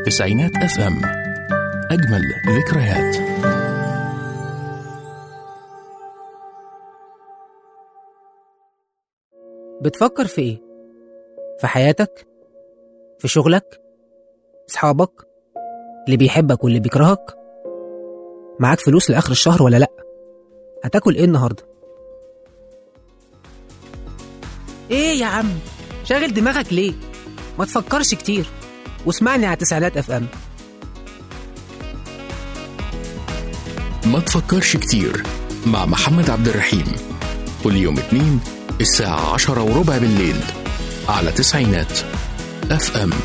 تسعينات اف ام اجمل ذكريات بتفكر في ايه؟ في حياتك؟ في شغلك؟ اصحابك؟ اللي بيحبك واللي بيكرهك؟ معاك فلوس لاخر الشهر ولا لا؟ هتاكل ايه النهارده؟ ايه يا عم؟ شاغل دماغك ليه؟ ما تفكرش كتير واسمعني على تسعينات اف ام ما تفكرش كتير مع محمد عبد الرحيم كل يوم اثنين الساعة عشرة وربع بالليل على تسعينات اف ام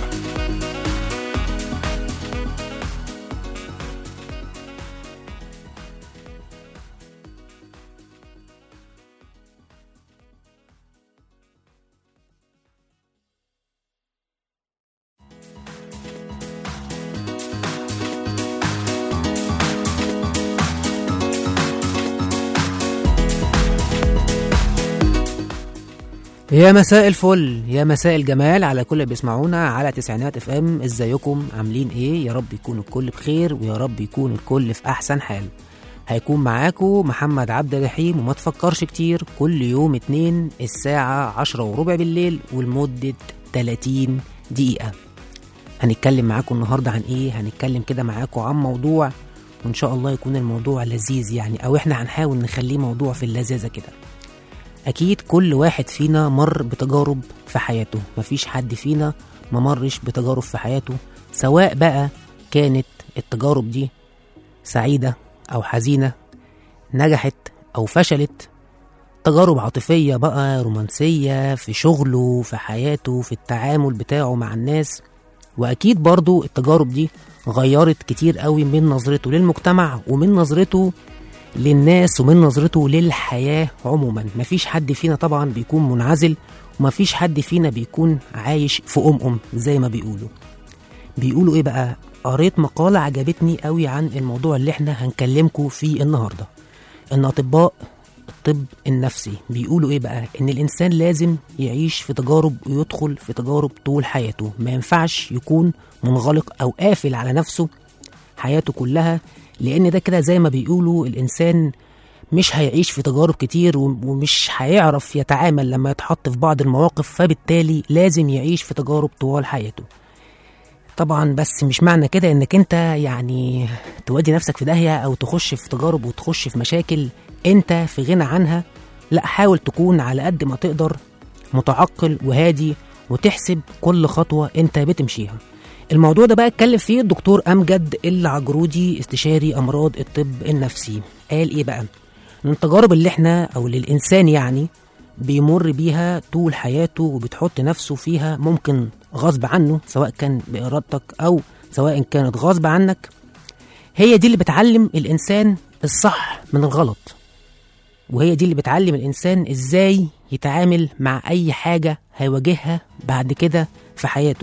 يا مساء الفل يا مساء الجمال على كل اللي بيسمعونا على تسعينات اف ام ازيكم عاملين ايه يا رب يكون الكل بخير ويا رب يكون الكل في احسن حال هيكون معاكم محمد عبد الرحيم وما تفكرش كتير كل يوم اتنين الساعة عشرة وربع بالليل ولمدة 30 دقيقة هنتكلم معاكم النهاردة عن ايه هنتكلم كده معاكم عن موضوع وان شاء الله يكون الموضوع لذيذ يعني او احنا هنحاول نخليه موضوع في اللذاذة كده أكيد كل واحد فينا مر بتجارب في حياته مفيش حد فينا ما مرش بتجارب في حياته سواء بقى كانت التجارب دي سعيدة أو حزينة نجحت أو فشلت تجارب عاطفية بقى رومانسية في شغله في حياته في التعامل بتاعه مع الناس وأكيد برضو التجارب دي غيرت كتير قوي من نظرته للمجتمع ومن نظرته للناس ومن نظرته للحياة عموما مفيش حد فينا طبعا بيكون منعزل ومفيش حد فينا بيكون عايش في أم أم زي ما بيقولوا بيقولوا إيه بقى قريت مقالة عجبتني قوي عن الموضوع اللي احنا هنكلمكم فيه النهاردة إن أطباء الطب النفسي بيقولوا إيه بقى إن الإنسان لازم يعيش في تجارب ويدخل في تجارب طول حياته ما ينفعش يكون منغلق أو قافل على نفسه حياته كلها لان ده كده زي ما بيقولوا الانسان مش هيعيش في تجارب كتير ومش هيعرف يتعامل لما يتحط في بعض المواقف فبالتالي لازم يعيش في تجارب طوال حياته طبعا بس مش معنى كده انك انت يعني تودي نفسك في داهية او تخش في تجارب وتخش في مشاكل انت في غنى عنها لا حاول تكون على قد ما تقدر متعقل وهادي وتحسب كل خطوة انت بتمشيها الموضوع ده بقى اتكلم فيه الدكتور امجد العجرودي استشاري امراض الطب النفسي قال ايه بقى من التجارب اللي احنا او اللي الانسان يعني بيمر بيها طول حياته وبتحط نفسه فيها ممكن غصب عنه سواء كان بارادتك او سواء كانت غصب عنك هي دي اللي بتعلم الانسان الصح من الغلط وهي دي اللي بتعلم الانسان ازاي يتعامل مع اي حاجه هيواجهها بعد كده في حياته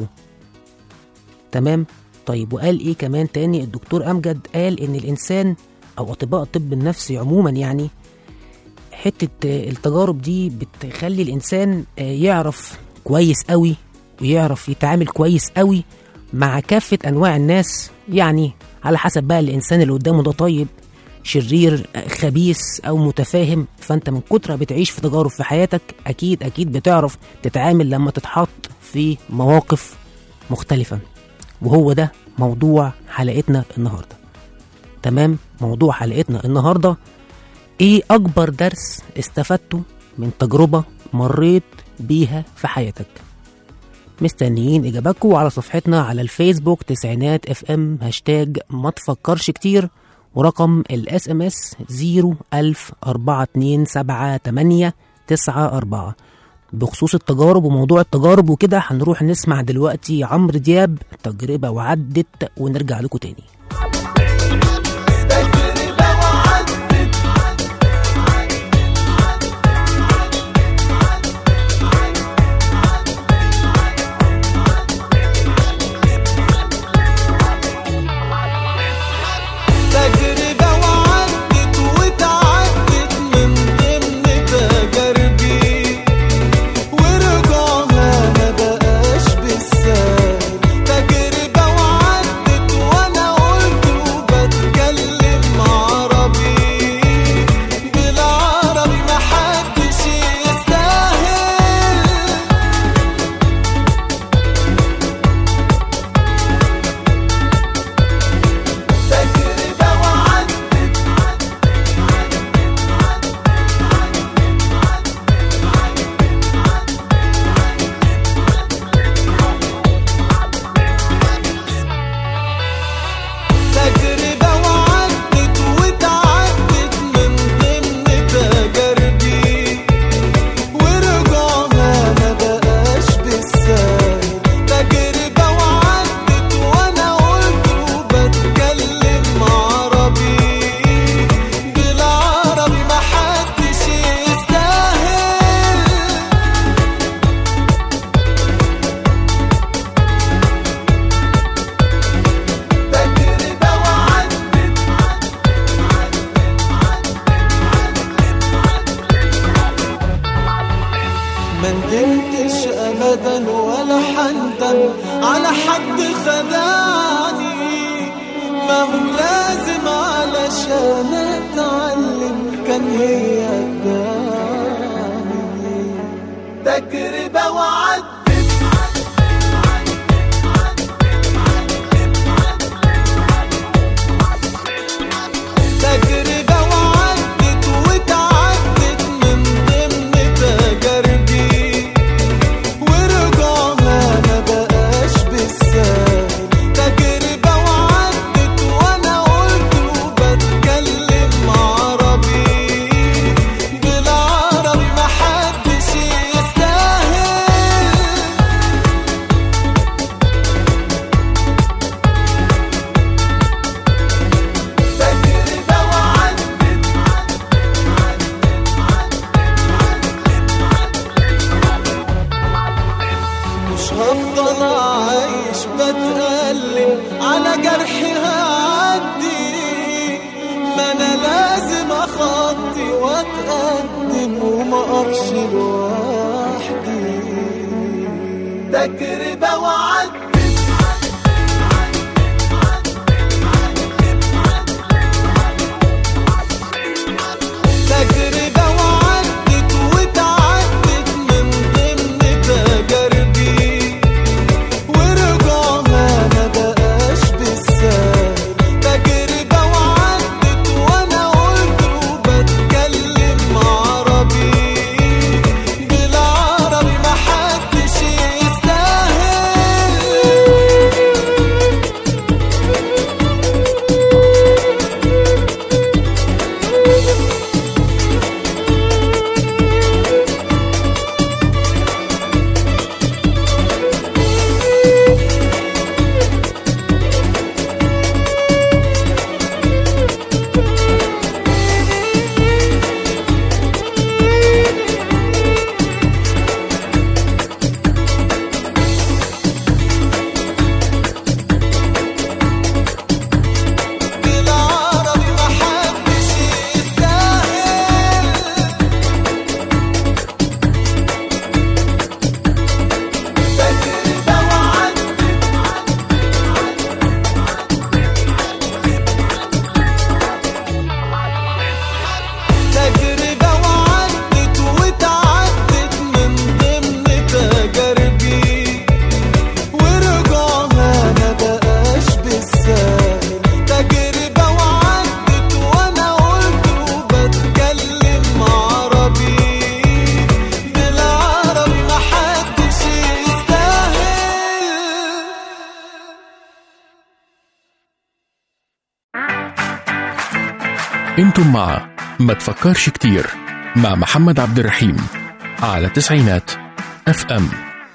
تمام طيب وقال ايه كمان تاني الدكتور امجد قال ان الانسان او اطباء الطب النفسي عموما يعني حته التجارب دي بتخلي الانسان يعرف كويس قوي ويعرف يتعامل كويس قوي مع كافه انواع الناس يعني على حسب بقى الانسان اللي قدامه ده طيب شرير خبيث او متفاهم فانت من كتر بتعيش في تجارب في حياتك اكيد اكيد بتعرف تتعامل لما تتحط في مواقف مختلفه وهو ده موضوع حلقتنا النهارده تمام موضوع حلقتنا النهارده ايه اكبر درس استفدته من تجربه مريت بيها في حياتك مستنيين اجاباتكم على صفحتنا على الفيسبوك تسعينات اف ام هاشتاج ما تفكرش كتير ورقم الاس ام اس 010427894 بخصوص التجارب وموضوع التجارب وكده هنروح نسمع دلوقتي عمرو دياب تجربة وعدت ونرجع لكم تاني تجربة وعدت وتعدت من ضمن تجاربي ورجوعها ما بقاش بالسهل تجربة وعدت خدعني ما هو لازم علشان اتعلم كان هي تباني تجربة وعدت تجربة وعدت وتعدت من ضمن تجاربي ورجوعها ما بقاش بالسهل تجربة وعدت وانا قلت وبتكلم عربي بالعربي محدش يستاهل تجربة وعدت مش هفضل عايش بتألم على جرحي هعدي ما انا لازم اخطي واتقدم وما اقفش لوحدي تجربة وعدت تجربة وعدت وتعدت من ضمن تجاربي ورجوعها ما بقاش بالسهل تجربة وعدت وانا قلت وبتكلم عربي بالعربي محدش يستاهل بالعربي محدش يستاهل تجربة وعدت تجربة وعدت وتعدت من ضمن تجاربي ورجوعها ما بقاش بالسهل تجربة وعدت وانا قلت وبتكلم عربي بالعربي محدش يستاهل انتم مع ما تفكرش كتير مع محمد عبد الرحيم على تسعينات اف ام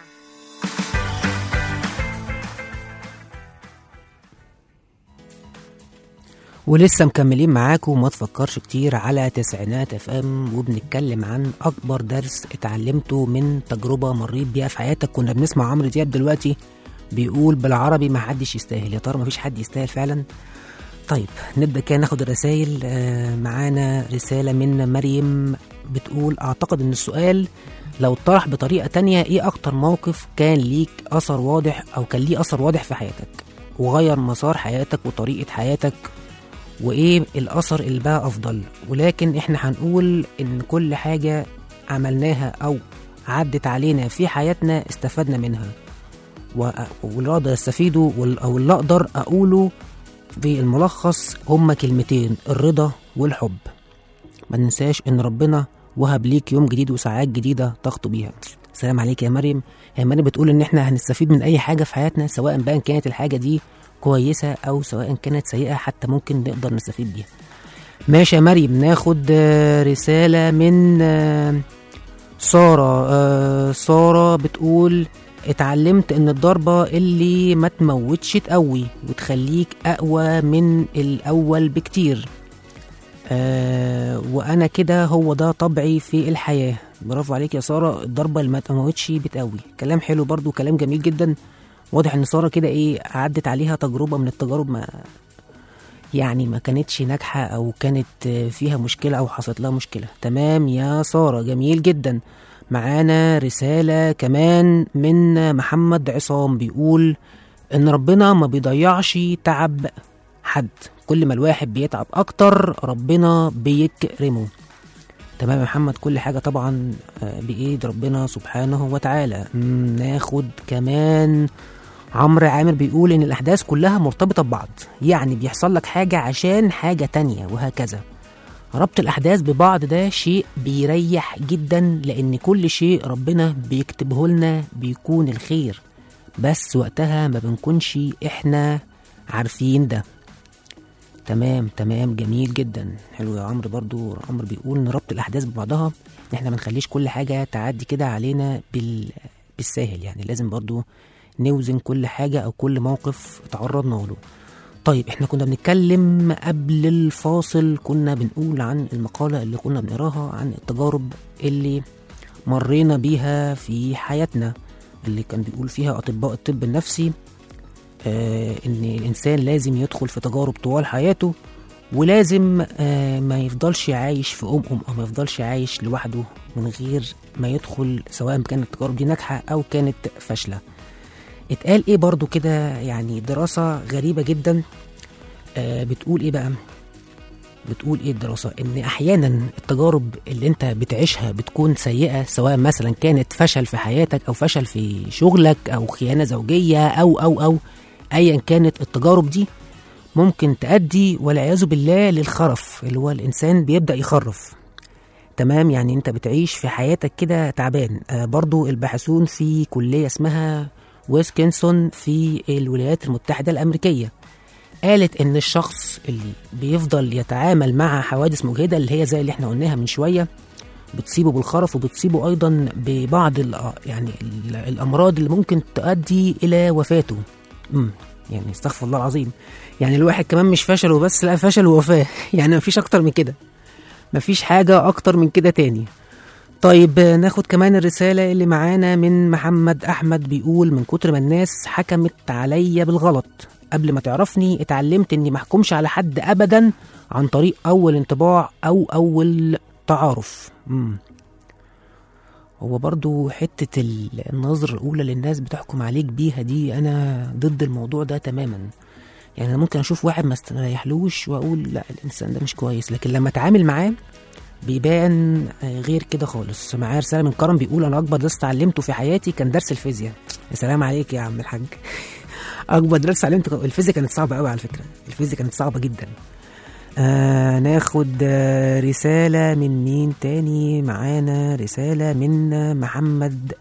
ولسه مكملين معاكم وما تفكرش كتير على تسعينات اف ام وبنتكلم عن اكبر درس اتعلمته من تجربه مريت بيها في حياتك كنا بنسمع عمرو دياب دلوقتي بيقول بالعربي ما حدش يستاهل يا ترى ما فيش حد يستاهل فعلا طيب نبدا كده ناخد الرسائل آه، معانا رساله من مريم بتقول اعتقد ان السؤال لو اتطرح بطريقه تانية ايه اكتر موقف كان ليك اثر واضح او كان ليه اثر واضح في حياتك وغير مسار حياتك وطريقه حياتك وايه الاثر اللي بقى افضل ولكن احنا هنقول ان كل حاجه عملناها او عدت علينا في حياتنا استفدنا منها و- واللي اقدر استفيده وال- او اللي اقدر اقوله في الملخص هما كلمتين الرضا والحب ما ننساش ان ربنا وهب ليك يوم جديد وساعات جديده تخطو بيها سلام عليك يا مريم هي مريم بتقول ان احنا هنستفيد من اي حاجه في حياتنا سواء بقى كانت الحاجه دي كويسه او سواء كانت سيئه حتى ممكن نقدر نستفيد بيها ماشي يا مريم ناخد آه، رساله من آه، ساره آه، ساره بتقول اتعلمت ان الضربة اللي ما تموتش تقوي وتخليك اقوى من الاول بكتير آه وانا كده هو ده طبعي في الحياة برافو عليك يا سارة الضربة اللي ما تموتش بتقوي كلام حلو برضو كلام جميل جدا واضح ان سارة كده ايه عدت عليها تجربة من التجارب ما يعني ما كانتش ناجحة او كانت آه، فيها مشكلة او حصلت لها مشكلة تمام يا سارة جميل جدا معانا رسالة كمان من محمد عصام بيقول ان ربنا ما بيضيعش تعب حد كل ما الواحد بيتعب اكتر ربنا بيكرمه تمام يا محمد كل حاجة طبعا آه، بإيد ربنا سبحانه وتعالى مم، ناخد كمان عمرو عامر بيقول إن الأحداث كلها مرتبطة ببعض يعني بيحصل لك حاجة عشان حاجة تانية وهكذا ربط الأحداث ببعض ده شيء بيريح جدا لأن كل شيء ربنا بيكتبه لنا بيكون الخير بس وقتها ما بنكونش إحنا عارفين ده تمام تمام جميل جدا حلو يا عمرو برضو عمرو بيقول ان ربط الاحداث ببعضها ان احنا ما نخليش كل حاجه تعدي كده علينا بال... بالساهل يعني لازم برضو نوزن كل حاجه او كل موقف تعرضنا له طيب احنا كنا بنتكلم قبل الفاصل كنا بنقول عن المقاله اللي كنا بنقراها عن التجارب اللي مرينا بيها في حياتنا اللي كان بيقول فيها اطباء الطب النفسي آه، ان الانسان لازم يدخل في تجارب طوال حياته ولازم آه، ما يفضلش عايش في ام ام او ما يفضلش عايش لوحده من غير ما يدخل سواء كانت التجارب دي ناجحه او كانت فاشله اتقال ايه برضو كده يعني دراسه غريبه جدا آه، بتقول ايه بقى بتقول ايه الدراسه ان احيانا التجارب اللي انت بتعيشها بتكون سيئه سواء مثلا كانت فشل في حياتك او فشل في شغلك او خيانه زوجيه او او او ايا كانت التجارب دي ممكن تؤدي والعياذ بالله للخرف اللي هو الانسان بيبدا يخرف تمام يعني انت بتعيش في حياتك كده تعبان آه برضو الباحثون في كليه اسمها ويسكنسون في الولايات المتحده الامريكيه قالت ان الشخص اللي بيفضل يتعامل مع حوادث مجهده اللي هي زي اللي احنا قلناها من شويه بتصيبه بالخرف وبتصيبه ايضا ببعض ال- يعني ال- الامراض اللي ممكن تؤدي الى وفاته امم يعني استغفر الله العظيم يعني الواحد كمان مش فشل وبس لا فشل ووفاه يعني مفيش اكتر من كده مفيش حاجه اكتر من كده تاني طيب آه، ناخد كمان الرسالة اللي معانا من محمد أحمد بيقول من كتر ما الناس حكمت عليا بالغلط قبل ما تعرفني اتعلمت اني محكومش على حد ابدا عن طريق اول انطباع او اول تعارف مم. هو برضو حتة ال- النظر الأولى للناس بتحكم عليك بيها دي أنا ضد الموضوع ده تماما يعني أنا ممكن أشوف واحد ما استريحلوش وأقول لا الإنسان ده مش كويس لكن لما أتعامل معاه بيبان آه، غير كده خالص معايا رسالة من كرم بيقول أنا أكبر درس اتعلمته في حياتي كان درس الفيزياء يا سلام عليك يا عم الحاج اكبر درس اتعلمته الفيزياء كانت صعبه قوي على فكره الفيزياء كانت صعبه جدا آه ناخد آه رساله من مين تاني معانا رساله من آه، محمد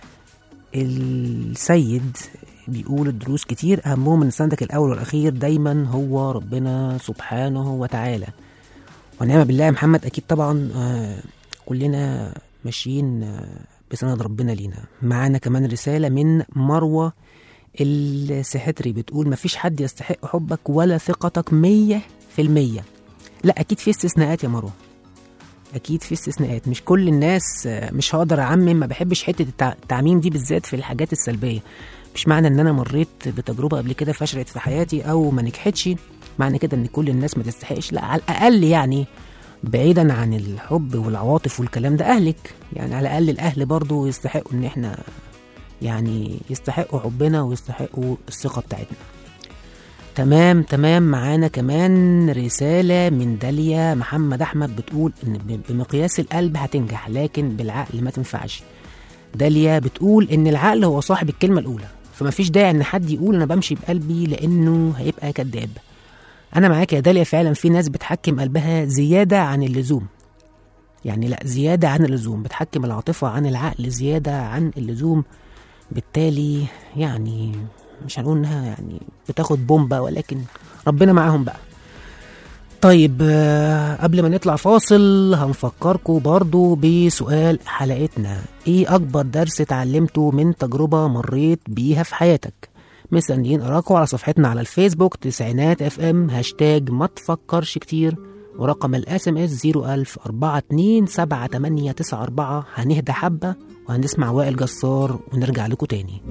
السيد بيقول الدروس كتير اهمهم ان سندك الاول والاخير دايما هو ربنا سبحانه وتعالى ونعم بالله يا محمد اكيد طبعا آه كلنا ماشيين آه بسند ربنا لينا معانا كمان رساله من مروه السحتري بتقول مفيش حد يستحق حبك ولا ثقتك مية في المية لا أكيد في استثناءات يا مروة أكيد في استثناءات مش كل الناس آه، مش هقدر أعمم ما بحبش حتة التع- التعميم دي بالذات في الحاجات السلبية مش معنى إن أنا مريت بتجربة قبل كده فشلت في حياتي أو ما نجحتش معنى كده إن كل الناس ما تستحقش لا على الأقل يعني بعيدا عن الحب والعواطف والكلام ده أهلك يعني على الأقل الأهل برضو يستحقوا إن إحنا يعني يستحقوا حبنا ويستحقوا الثقة بتاعتنا تمام تمام معانا كمان رسالة من داليا محمد أحمد بتقول إن ب- بمقياس القلب هتنجح لكن بالعقل ما تنفعش داليا بتقول إن العقل هو صاحب الكلمة الأولى فما فيش داعي إن حد يقول أنا بمشي بقلبي لأنه هيبقى كذاب أنا معاك يا داليا فعلا في ناس بتحكم قلبها زيادة عن اللزوم يعني لا زيادة عن اللزوم بتحكم العاطفة عن العقل زيادة عن اللزوم بالتالي يعني مش هنقول انها يعني بتاخد بومبا ولكن ربنا معاهم بقى طيب آه، قبل ما نطلع فاصل هنفكركم برضو بسؤال حلقتنا ايه اكبر درس اتعلمته من تجربة مريت بيها في حياتك مستنيين اراكم على صفحتنا على الفيسبوك تسعينات اف ام هاشتاج ما تفكرش كتير ورقم الاس ام اس 01000 427 هنهدى حبة وهنسمع وائل جسار ونرجع لكم تاني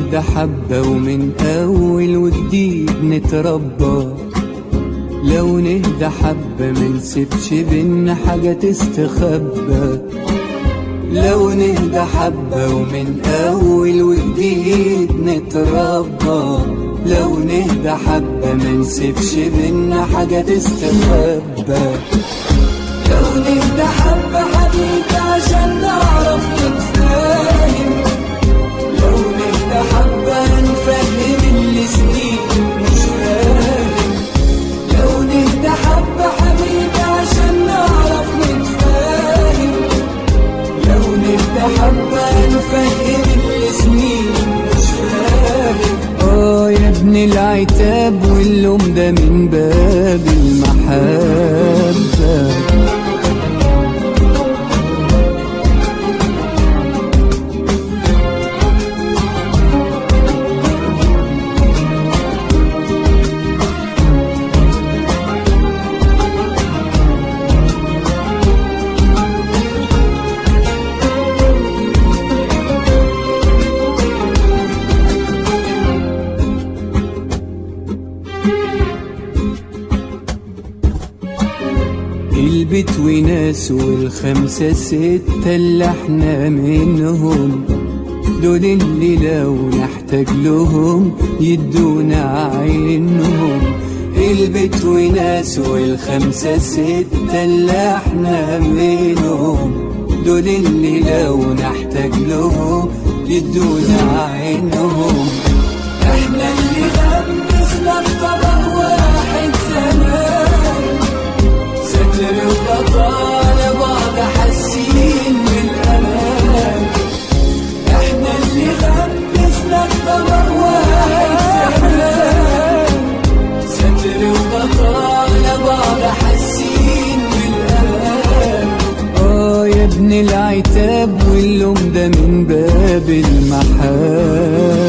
نهدى حبة ومن أول وجديد نتربى لو نهدى حبة منسيبش بينا حاجة تستخبى لو نهدى حبة ومن أول وجديد نتربى لو نهدى حبة منسيبش بينا حاجة تستخبى لو نهدى حبة حبيبي عشان نعرف نتفاهم لو نهدى حبة نفهم اللي سنين مش فاهم لو نهدى حبة حبيبي عشان نعرف نتفاهم لو نهدى حبة نفهم اللي سنين مش فاهم اه يا ابن العتاب واللوم ده من باب المحبة البيت وناس والخمسة ستة اللي احنا منهم دول اللي لو نحتاج لهم يدونا عينهم البيت وناس والخمسة ستة اللي احنا منهم دول اللي لو نحتاج لهم يدونا عينهم احنا اللي غمسنا بطبق واحد زمان ستر وقطعنا بعض حاسين بالامان احنا اللي غمسنا بطبق واحد زمان ستر وقطعنا بعض حاسين بالامان اه يا ابن العتاب واللوم ده من باب المحبه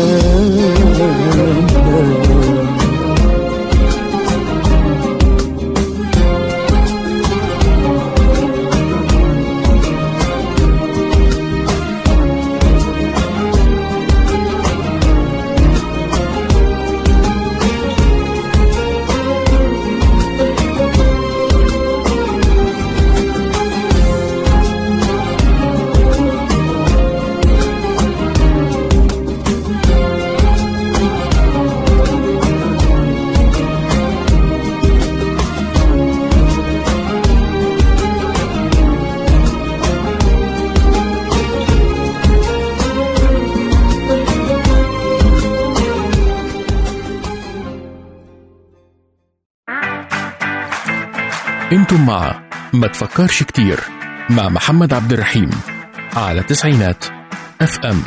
انتم مع ما تفكرش كتير مع محمد عبد الرحيم على تسعينات اف ام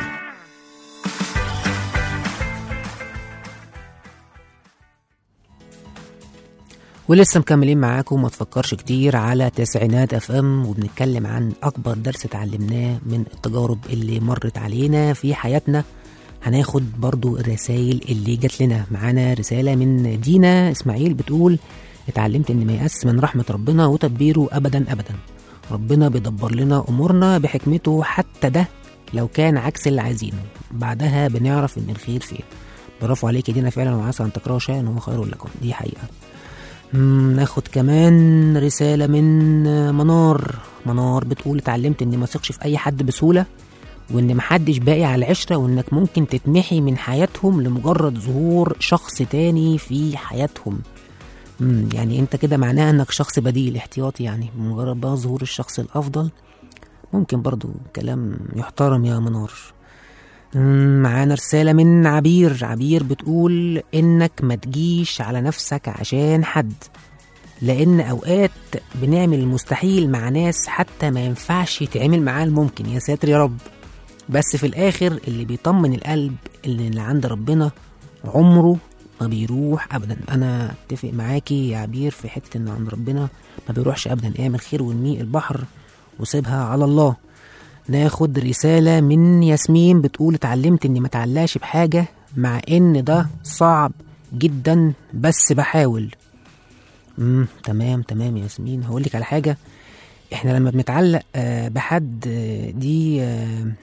ولسه مكملين معاكم ما تفكرش كتير على تسعينات اف ام وبنتكلم عن اكبر درس اتعلمناه من التجارب اللي مرت علينا في حياتنا هناخد برضو الرسائل اللي جات لنا معانا رسالة من دينا اسماعيل بتقول اتعلمت ان ما يأس من رحمة ربنا وتدبيره ابدا ابدا ربنا بيدبر لنا امورنا بحكمته حتى ده لو كان عكس اللي عايزينه بعدها بنعرف ان الخير فين برافو عليك يا دينا فعلا وعسى ان تكرهوا شيئا وهو خير لكم دي حقيقة مم، ناخد كمان رسالة من منار منار بتقول اتعلمت اني ما اثقش في اي حد بسهولة وان محدش باقي على العشرة وانك ممكن تتمحي من حياتهم لمجرد ظهور شخص تاني في حياتهم مم، يعني انت كده معناها انك شخص بديل احتياطي يعني بمجرد بقى ظهور الشخص الافضل ممكن برضو كلام يحترم يا منار مم، معانا رسالة من عبير عبير بتقول إنك ما تجيش على نفسك عشان حد لأن أوقات بنعمل المستحيل مع ناس حتى ما ينفعش يتعمل معاه الممكن يا ساتر يا رب بس في الآخر اللي بيطمن القلب اللي اللي عند ربنا عمره ما بيروح أبدا أنا أتفق معاكي يا عبير في حتة إن عند ربنا ما بيروحش أبدا اعمل خير وارميه البحر وسيبها على الله ناخد رسالة من ياسمين بتقول اتعلمت اني ما اتعلقش بحاجة مع ان ده صعب جدا بس بحاول امم تمام تمام يا ياسمين هقول لك على حاجة احنا لما بنتعلق آه، بحد آه، دي آه،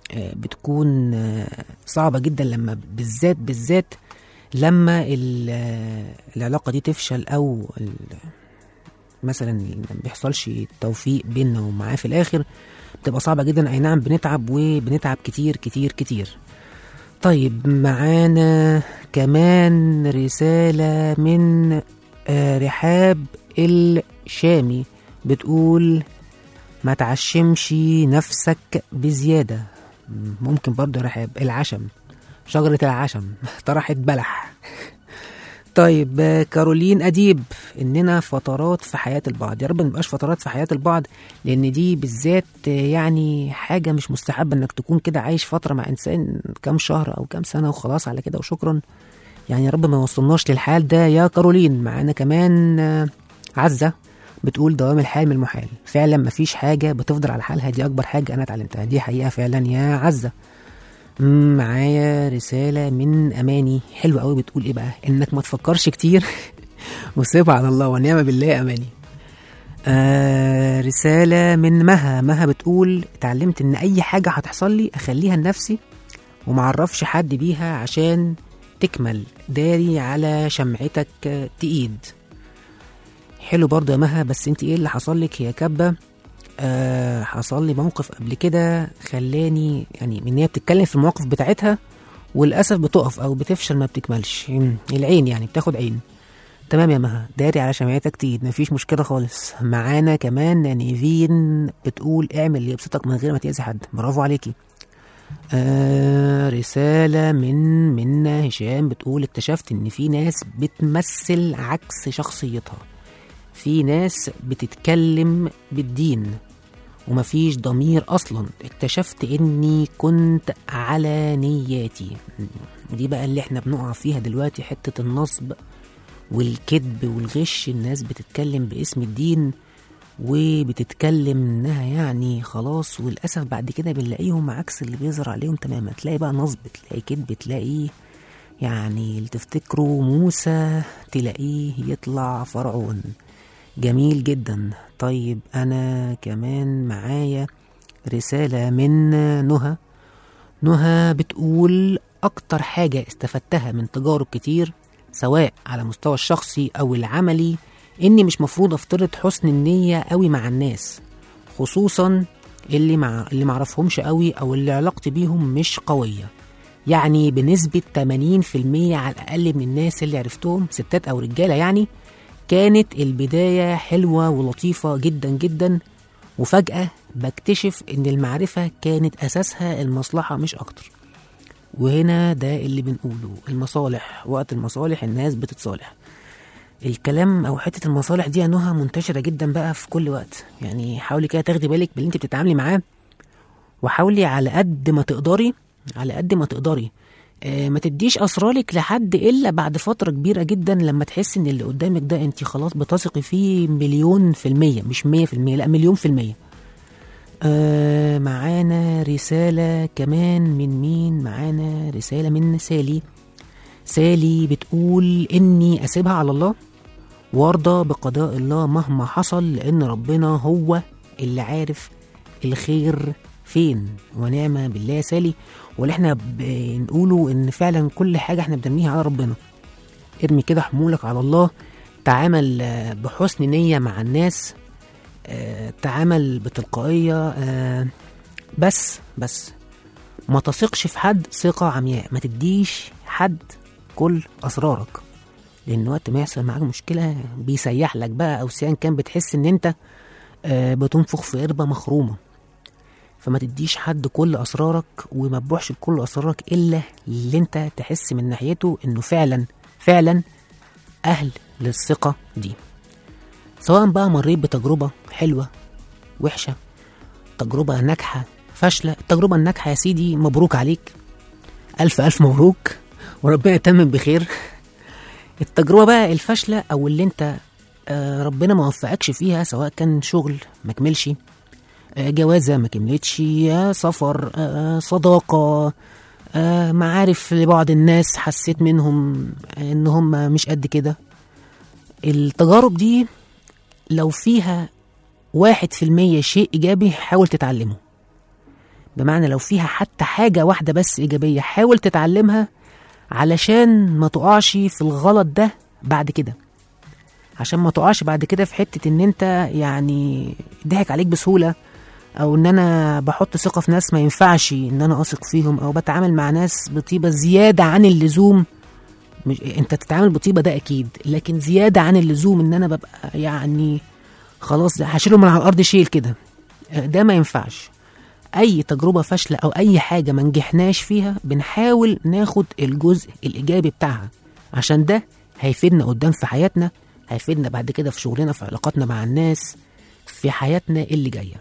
آه، بتكون آه، صعبة جدا لما بالذات بالذات لما ال- آه، العلاقة دي تفشل أو ال- مثلا ما بيحصلش توفيق بيننا ومعاه في الآخر بتبقى صعبة جدا أي نعم بنتعب وبنتعب كتير كتير كتير طيب معانا كمان رسالة من آه، رحاب الشامي بتقول ما تعشمش نفسك بزيادة ممكن برضه يا رحاب العشم شجرة العشم طرحت بلح طيب آه، كارولين أديب إننا فترات في حياة البعض يا رب ما نبقاش فترات في حياة البعض لأن دي بالذات آه، يعني حاجة مش مستحبة إنك تكون كده عايش فترة مع إنسان كام شهر أو كام سنة وخلاص على كده وشكرا يعني يا رب ما يوصلناش للحال ده يا كارولين معانا كمان آه، عزة بتقول دوام الحال من المحال فعلا مفيش حاجة بتفضل على حالها دي أكبر حاجة أنا اتعلمتها دي حقيقة فعلا يا عزة مم، معايا رسالة من أماني حلوة قوي بتقول إيه بقى إنك ما تفكرش كتير وسيبها على الله ونعم بالله يا أماني آه رسالة من مها مها بتقول اتعلمت إن أي حاجة هتحصل لي أخليها لنفسي ومعرفش حد بيها عشان تكمل داري على شمعتك آه، تقيد حلو برضه يا مها بس انت ايه اللي حصل لك هي كبه آه حصل لي موقف قبل كده خلاني يعني من هي بتتكلم في المواقف بتاعتها وللاسف بتقف او بتفشل ما بتكملش مم، العين يعني بتاخد عين تمام يا مها داري على شمعتك تقيد مفيش مشكله خالص معانا كمان نيفين بتقول اعمل اللي يبسطك من غير ما تاذي حد برافو عليكي آه رسالة من منا هشام بتقول اكتشفت ان في ناس بتمثل عكس شخصيتها في ناس بتتكلم بالدين ومفيش ضمير اصلا اكتشفت اني كنت على نياتي دي بقى اللي احنا بنقع فيها دلوقتي حتة النصب والكذب والغش الناس بتتكلم باسم الدين وبتتكلم انها يعني خلاص وللاسف بعد كده بنلاقيهم عكس اللي بيظهر عليهم تماما تلاقي بقى نصب تلاقي كذب تلاقيه يعني اللي تفتكروا موسى تلاقيه يطلع فرعون جميل جدا طيب انا كمان معايا رسالة من نهى نهى بتقول اكتر حاجة استفدتها من تجارب كتير سواء على مستوى الشخصي او العملي اني مش مفروض افترض حسن النية قوي مع الناس خصوصا اللي مع اللي معرفهمش قوي او اللي علاقتي بيهم مش قوية يعني بنسبة 80% على الأقل من الناس اللي عرفتهم ستات أو رجالة يعني كانت البداية حلوة ولطيفة جدا جدا وفجأة بكتشف إن المعرفة كانت أساسها المصلحة مش أكتر وهنا ده اللي بنقوله المصالح وقت المصالح الناس بتتصالح الكلام او حته المصالح دي يا نهى منتشره جدا بقى في كل وقت يعني حاولي كده تاخدي بالك باللي انت بتتعاملي معاه وحاولي على قد ما تقدري على قد ما تقدري آه، ما تديش اسرارك لحد الا بعد فتره كبيره جدا لما تحس ان اللي قدامك ده انت خلاص بتثقي فيه مليون في الميه مش مية في الميه لا مليون في الميه آه معانا رسالة كمان من مين معانا رسالة من سالي سالي بتقول إني أسيبها على الله وارضى بقضاء الله مهما حصل لأن ربنا هو اللي عارف الخير فين ونعمة بالله يا سالي واللي احنا بنقوله إن فعلا كل حاجة احنا بنرميها على ربنا ارمي كده حمولك على الله تعامل آه، بحسن نية مع الناس آه، تعامل بتلقائية آه، بس بس ما تثقش في حد ثقة عمياء ما تديش حد كل أسرارك لأن وقت ما يحصل معاك مشكلة بيسيح لك بقى أو سيان كان بتحس إن أنت آه، بتنفخ في قربة مخرومة فما تديش حد كل أسرارك وما تبوحش بكل أسرارك إلا اللي أنت تحس من ناحيته إنه فعلا فعلا أهل للثقة دي سواء بقى مريت بتجربة حلوة وحشة تجربة ناجحة فاشلة التجربة الناجحة يا سيدي مبروك عليك ألف ألف مبروك وربنا يتمم بخير التجربة بقى الفاشلة أو اللي أنت آه، ربنا ما وفقكش فيها سواء كان شغل ما كملش آه، جوازة ما كملتش آه، سفر آه، صداقة آه، معارف لبعض الناس حسيت منهم ان هم مش قد كده التجارب دي لو فيها واحد في المية شيء إيجابي حاول تتعلمه بمعنى لو فيها حتى حاجة واحدة بس إيجابية حاول تتعلمها علشان ما تقعش في الغلط ده بعد كده عشان ما تقعش بعد كده في حتة ان انت يعني ضحك عليك بسهولة او ان انا بحط ثقة في ناس ما ينفعش ان انا اثق فيهم او بتعامل مع ناس بطيبة زيادة عن اللزوم مش انت تتعامل بطيبة ده اكيد لكن زيادة عن اللزوم ان انا ببقى يعني خلاص هشيله من على الارض شيل كده ده ما ينفعش اي تجربه فاشله او اي حاجه ما نجحناش فيها بنحاول ناخد الجزء الايجابي بتاعها عشان ده هيفيدنا قدام في حياتنا هيفيدنا بعد كده في شغلنا في علاقاتنا مع الناس في حياتنا اللي جايه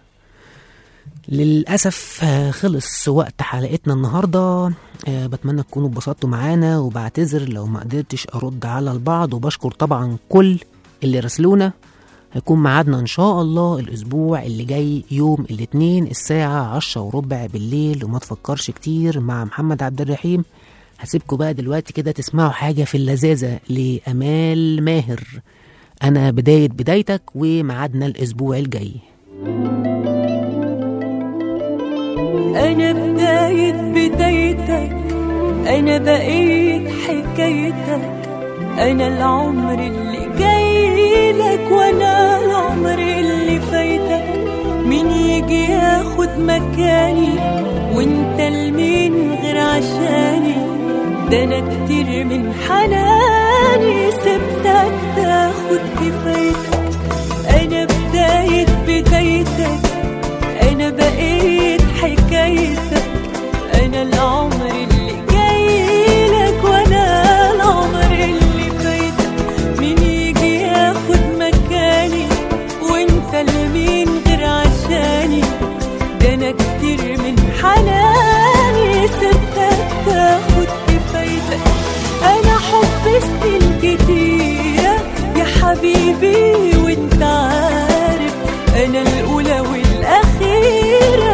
للأسف آه، خلص وقت حلقتنا النهاردة آه، بتمنى تكونوا اتبسطتوا معانا وبعتذر لو ما قدرتش أرد على البعض وبشكر طبعا كل اللي راسلونا هيكون ميعادنا إن شاء الله الأسبوع اللي جاي يوم الاثنين الساعة عشرة وربع بالليل وما تفكرش كتير مع محمد عبد الرحيم هسيبكم بقى دلوقتي كده تسمعوا حاجة في اللذاذة لأمال ماهر أنا بداية بدايتك وميعادنا الأسبوع الجاي أنا بداية بدايتك أنا بقيت حكايتك أنا العمر اللي جاي لك وأنا العمر اللي فايتك مين يجي ياخد مكاني وانت لمين غير عشاني ده أنا كتير من حناني سبتك تاخد كفايتك أنا بداية بدايتك أنا بقيت حكايتك أنا العمر اللي جاي لك وأنا العمر اللي فايتك مين يجي ياخد مكاني وأنت لمين غير عشاني ده أنا كتير من حناني سبتك تاخد كفايتك أنا حب سنين كتيرة يا حبيبي وأنت عارف أنا الأولى والأخيرة